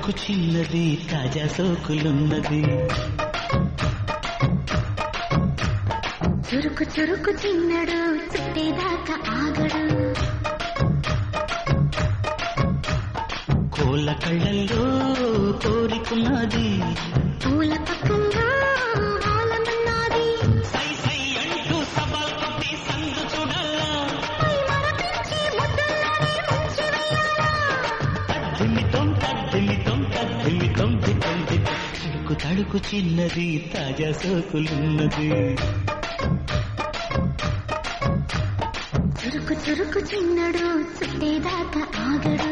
తడుకు చిన్నది తాజా సోకులున్నది చురుకు చురుకు చిన్నడు చుట్టేదాకా ఆగడు కోళ్ళ కళ్ళల్లో కోరికున్నది పూల పక్కల్లో ఆలమన్నాది సై సై అంటూ సవాల్ కొట్టి సందు చూడాలా పై మరపించి ముద్దుల్లోనే ముంచి వేయాలా తద్దిమితం తద్దిమితం తద్దిమితం దితం దితం తడుకు తడుకు చిన్నది తాజా సోకులున్నది చురుకు చురుకు చిన్నడు చుట్టేదాకా ఆగడు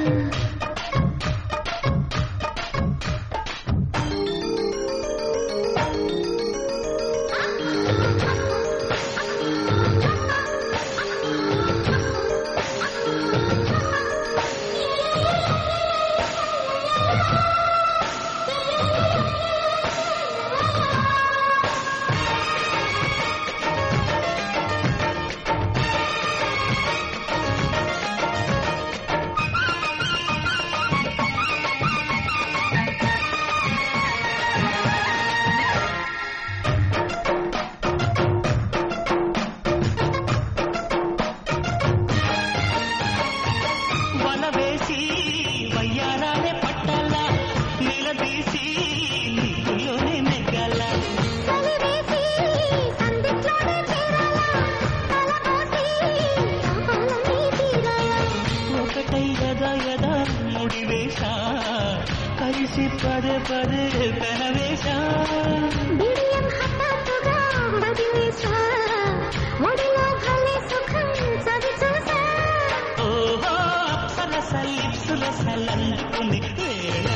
వల వేసి వయ్యారాలే పట్టాలా నిలదీసి నీకులోనే నెగ్గాల కలివేసి సందిట్లోనే చేరాలా తలపోసి కాపాలని తీరాలా ఒకటై యదా యదా ముడివేశా కలిసి పదే పదే పెనవేశా బిడియం హఠాత్తుగా వదిలేసా ఒడిలో భలే సుఖం చవి చూసా ఓహో అప్సరస లిప్సుల సలందుకుని వేళ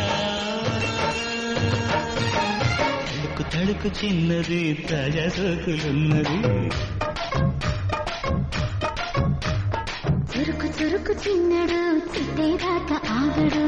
తడుకు తడుకు చిన్నది తాజా సోకులున్నది చురుకు చురుకు చిన్నడు చిట్టేదాకా ఆగడు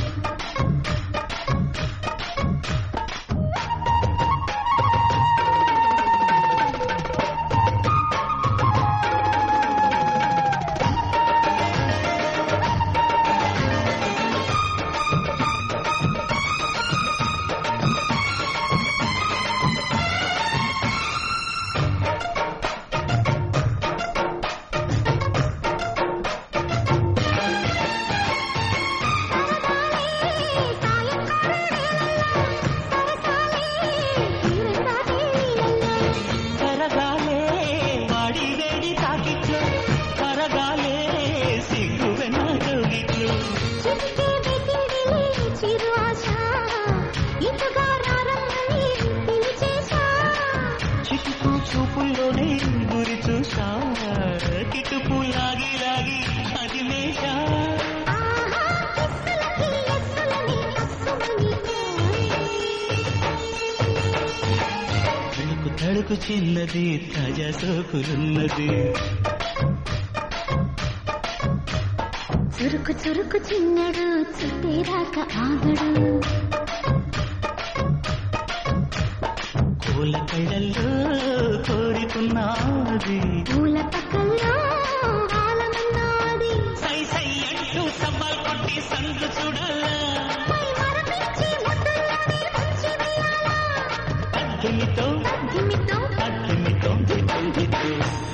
కరగాలే వాడి వేడి తాకిట్లు కరగాలే సిగ్గు వెన్న జోగిట్లు చిరు ఆశ ఇటుగా రారమ్మని పిలిచేశా చిటుకు చూపుల్లోనే గురి చూసా కిటుపు లాగి లాగి అది మేషా ఆహా కిస్సులకి ఎస్సులని అస్సుమని తడుకు తడుకు చిన్నది తాజా సోకులున్నది చురుకు చురుకు చిన్నడు చుట్టేదాకా ఆగడు కోల కళ్ళల్లో కోరికున్నది పూల పక్కల్లో ఆలమన్నాది సై సై అంటూ సవాల్ కొట్టి సందు చూడాలా పై మరపించి ముద్దుల్లోనే ముంచి వేయాలా అగ్గిమితో తగ్గిమితో అగ్గిమితో దితం దితం